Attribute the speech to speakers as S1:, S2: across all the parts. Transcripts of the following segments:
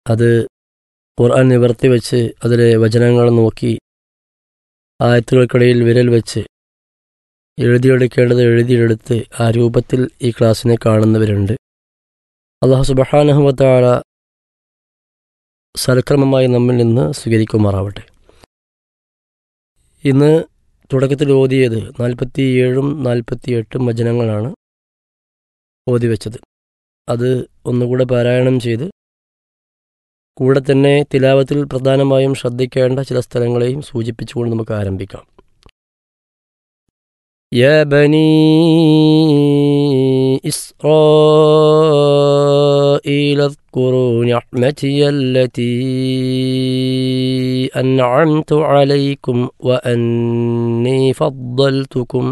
S1: അത് ഖുർആൻ നിവർത്തി വെച്ച് അതിലെ വചനങ്ങൾ നോക്കി ആയത്തുകൾക്കിടയിൽ വിരൽ വെച്ച് എഴുതിയെടുക്കേണ്ടത് എഴുതിയെടുത്ത് ആ രൂപത്തിൽ ഈ ക്ലാസ്സിനെ കാണുന്നവരുണ്ട് അള്ളാഹു സുബഹാനഹുവത്താല സൽക്രമമായി നമ്മിൽ നിന്ന് സ്വീകരിക്കുമാറാവട്ടെ ഇന്ന് തുടക്കത്തിൽ ഓതിയത് നാൽപ്പത്തി ഏഴും നാൽപ്പത്തി എട്ടും വചനങ്ങളാണ് ഓതി വെച്ചത് അത് ഒന്നുകൂടെ പാരായണം ചെയ്ത് കൂടെ തന്നെ തിലാവത്തിൽ പ്രധാനമായും ശ്രദ്ധിക്കേണ്ട ചില സ്ഥലങ്ങളെയും സൂചിപ്പിച്ചുകൊണ്ട് നമുക്ക് ആരംഭിക്കാം يا بني إسرائيل اذكروا نعمتي التي أنعمت عليكم وأني فضلتكم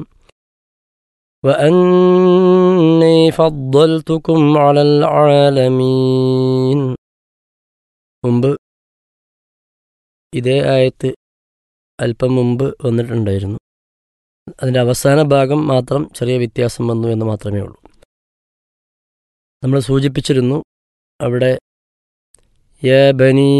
S1: وأني فضلتكم على العالمين മുമ്പ് ഇതേ ആയത്ത് അല്പം മുമ്പ് വന്നിട്ടുണ്ടായിരുന്നു അതിൻ്റെ അവസാന ഭാഗം മാത്രം ചെറിയ വ്യത്യാസം വന്നു എന്ന് മാത്രമേ ഉള്ളൂ നമ്മൾ സൂചിപ്പിച്ചിരുന്നു അവിടെ യ ബനി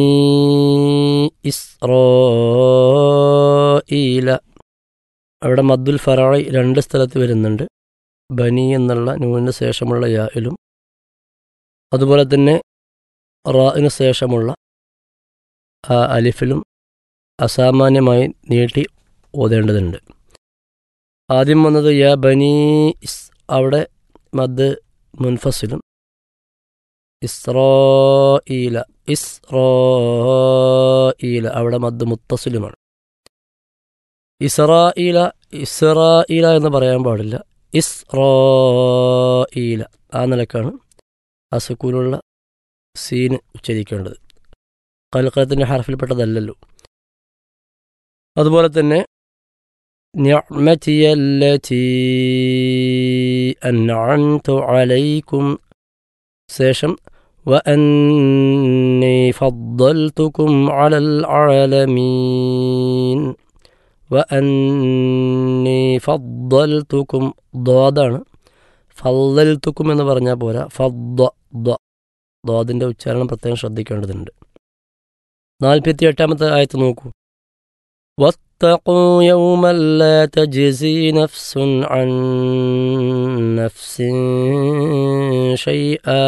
S1: ഇസ്രോയില അവിടെ മദ്ദുൽ ഫറായി രണ്ട് സ്ഥലത്ത് വരുന്നുണ്ട് ബനി എന്നുള്ള നൂനിന് ശേഷമുള്ള യായിലും അതുപോലെ തന്നെ റായിന് ശേഷമുള്ള ആ അലിഫിലും അസാമാന്യമായി നീട്ടി ഓതേണ്ടതുണ്ട് ആദ്യം വന്നത് യ ബനി ഇസ് അവിടെ മദ് മുൻഫസിലും ഇസ്രോയില ഇസ്രോയില അവിടെ മദ് മുത്തസിലുമാണ് ഇസ്രായില ഇസ്രായില എന്ന് പറയാൻ പാടില്ല ഇസ്രോയില ആ നിലക്കാണ് ആ സുക്കൂനുള്ള സീന് ഉച്ചരിക്കേണ്ടത് കൽക്കലത്തിൻ്റെ ഹർഫിൽപ്പെട്ടതല്ലല്ലോ അതുപോലെ തന്നെ نعمتي التي أنعمت عليكم ശേഷം وأني فضلتكم على العالمين وأني فضلتكم ضادാണ് ഫല്ലൽത്തുക്കും എന്ന് പറഞ്ഞാൽ പോരാ ഫദ്ദ ദ്വാദിൻ്റെ ഉച്ചാരണം പ്രത്യേകം ശ്രദ്ധിക്കേണ്ടതുണ്ട് നാൽപ്പത്തി എട്ടാമത്തെ ആയത്ത് നോക്കൂ واتقوا يوما لا تجزي نفس عن نفس شيئا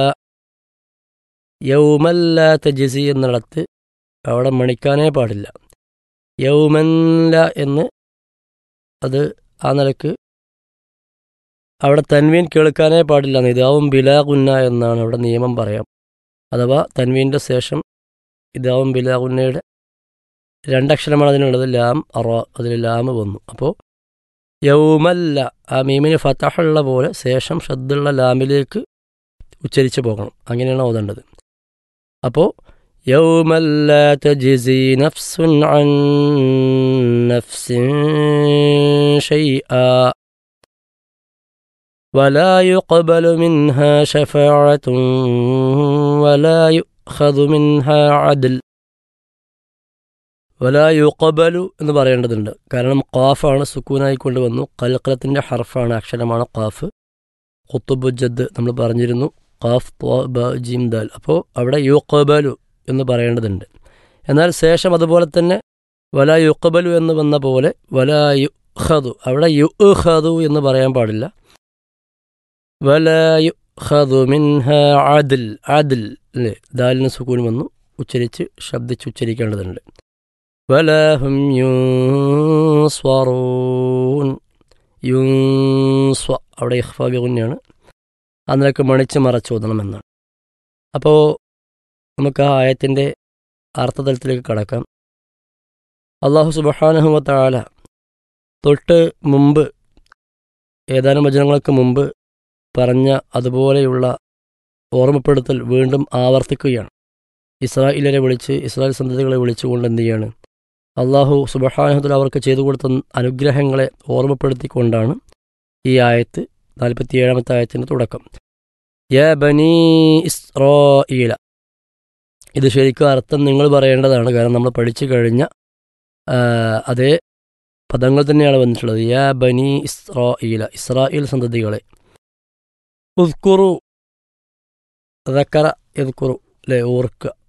S1: യൗമൻ ലാ തജിസി എന്നിടത്ത് അവിടെ മണിക്കാനേ പാടില്ല യൗമൻ ല എന്ന് അത് ആ നിലക്ക് അവിടെ തൻവീൻ കേൾക്കാനേ പാടില്ല ഇതാവും ബിലാഗുന്ന എന്നാണ് അവിടെ നിയമം പറയാം അഥവാ തൻവീൻ്റെ ശേഷം ഇതാവും ബിലാഗുന്നയുടെ രണ്ടക്ഷരമാണ് അതിനുള്ളത് ലാം അറ അതിൽ ലാമ് വന്നു അപ്പോൾ യൗമല്ല ആ മീമിന് ഫതഹുള്ള പോലെ ശേഷം ശ്രദ്ധുള്ള ലാമിലേക്ക് ഉച്ചരിച്ചു പോകണം അങ്ങനെയാണ് ഓതേണ്ടത് അപ്പോൾ യൗമല്ല തജിസി നഫ്സുൻ അൻ നഫ്സിൻ ഷൈആ ولا يقبل منها شفاعة ولا يؤخذ منها عدل വലാ യുക്കബലു എന്ന് പറയേണ്ടതുണ്ട് കാരണം ഖാഫാണ് സുക്കൂനായി കൊണ്ടുവന്നു കൽക്കലത്തിൻ്റെ ഹർഫാണ് അക്ഷരമാണ് ഖാഫ് ഖുത്തുബുജദ് നമ്മൾ പറഞ്ഞിരുന്നു ഖാഫ് ബ ജിം ദാൽ അപ്പോൾ അവിടെ യുക്കബലു എന്ന് പറയേണ്ടതുണ്ട് എന്നാൽ ശേഷം അതുപോലെ തന്നെ വലാ യുക്കബലു എന്ന് വന്ന പോലെ വലാ യു ഖതു അവിടെ യു ഖതു എന്ന് പറയാൻ പാടില്ല വലാ യു ഖതു മിൻഹ ആദിൽ ആദിൽ അല്ലേ ദാലിന് സുക്കൂൻ വന്നു ഉച്ചരിച്ച് ശബ്ദിച്ച് ഉച്ചരിക്കേണ്ടതുണ്ട് വലഹും യൂസ്വറൂൻ യൂസ്വ അവിടെ ഇഹ്ഫാബി കുഞ്ഞാണ് അതിനൊക്കെ മണിച്ച് മറച്ചോദണമെന്നാണ് അപ്പോൾ നമുക്ക് ആ ആയത്തിൻ്റെ അർത്ഥതലത്തിലേക്ക് കടക്കാം അള്ളാഹു സുബഹാനുഹമത്താല തൊട്ട് മുമ്പ് ഏതാനും വചനങ്ങൾക്ക് മുമ്പ് പറഞ്ഞ അതുപോലെയുള്ള ഓർമ്മപ്പെടുത്തൽ വീണ്ടും ആവർത്തിക്കുകയാണ് ഇസ്രായേലരെ വിളിച്ച് ഇസ്രായേൽ സന്തതികളെ വിളിച്ചുകൊണ്ട് എന്ത് ചെയ്യാണ് അള്ളാഹു സുബഹാനഹത്തിൽ അവർക്ക് ചെയ്തു കൊടുത്ത അനുഗ്രഹങ്ങളെ ഓർമ്മപ്പെടുത്തിക്കൊണ്ടാണ് ഈ ആയത്ത് നാൽപ്പത്തിയേഴാമത്തെ ആയത്തിൻ്റെ തുടക്കം യ ബനി ഇസ്രോയില ഇത് ശരിക്കും അർത്ഥം നിങ്ങൾ പറയേണ്ടതാണ് കാരണം നമ്മൾ പഠിച്ചു കഴിഞ്ഞ അതേ പദങ്ങൾ തന്നെയാണ് വന്നിട്ടുള്ളത് യ ബനി ഇസ്രോയില ഇസ്രായേൽ സന്തതികളെ ഉദ്കുറു ദക്കറ എദ്കുറു അല്ലെ ഓർക്കുക